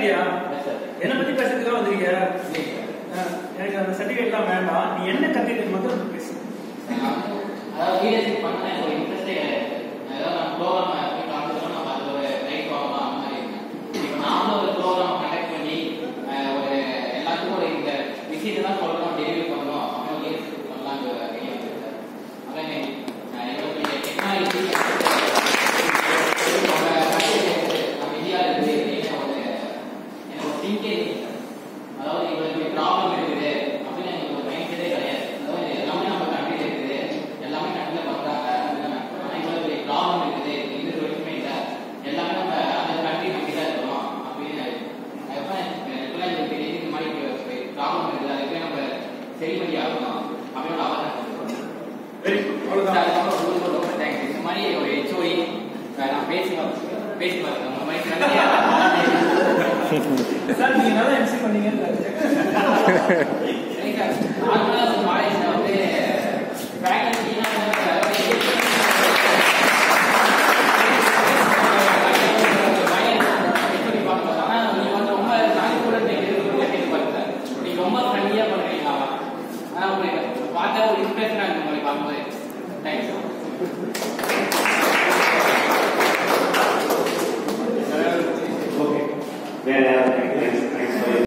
இருக்கியா Yes, sir. என்னை பத்தி பேசுறதுக்காக வந்திருக்கியா இல்லை, sir. அஹ், எனக்கு அந்த சர்டிஃபிகேட்லாம் வேண்டாம் நீ என்ன கத்துக்கிட்டு மட்டும் பேசு அதாவது leadership பண்ண எனக்கு ஒரு interest ஏ கிடையாது. அதாவது நான் program அ போய் கலந்துக்கணும், நம்ம அது ஒரு right போகணும், அந்த மாதிரி இருக்கேன். இப்ப நாமளும் ஒரு program அ conduct பண்ணி, அஹ், ஒரு எல்லாத்துக்கும் ஒரு இந்த விஷயத்தெல்லாம் சொல்லணும், deliver பண்ணணும், அப்படின்னு ஒரு leadership பண்ணலாம்னு ஒரு idea இருக்கு sir. அதான் எனக்கு, அஹ், எவ்வளவு பெரிய technology, நம்ம நம்ம இந்தியால இருந்து எனக்கு ஒரு எனக்கு ஒரு thinking இருக்கு sir. அதாவது இவ்வளவு பெரிய ப்ராப்ளம் இருக்குது அப்படின்னு எனக்கு ஒரு மைண்ட் செட்டே கிடையாது அதாவது எல்லாமே நம்ம கண்ட்ரில இருக்குது எல்லாமே கண்ட்ரில பண்றாங்க ஆனா இவ்வளவு பெரிய ப்ராப்ளம் இருக்குது எந்த ஒரு விஷயமே இல்லை எல்லாமே நம்ம அந்த கண்ட்ரி நம்பி தான் இருக்கணும் அப்படின்னு அதுதான் எப்பெல்லாம் இந்த பெரிய இந்த மாதிரி ப்ராப்ளம் இருக்குது அதுக்கு நம்ம சரி பண்ணி ஆகணும் அப்படின்னு ஒரு அவதாரம் வெரி அவ்வளவுதான் ரொம்ப ரொம்ப ரொம்ப தேங்க்ஸ் இந்த மாதிரி ஒரு ஹெச்ஓடி நான் பேசி பேசி பார்த்தேன் உங்க மாதிரி நிறைய சார் நீங்க நல்லா எம்சி பண்ணீங்கன்னு நார்மலா ஒரு காலேஜ்ல வந்து ஃபேக்கல்டினா ரொம்ப ஃப்ரெண்ட்லியா பண்றீங்க ஆனா உங்களுக்கு பார்த்தா ஒரு இன்ஸ்பிரேஷனா இருக்கு உங்களை பார்க்கும்போது தேங்க்ஸ்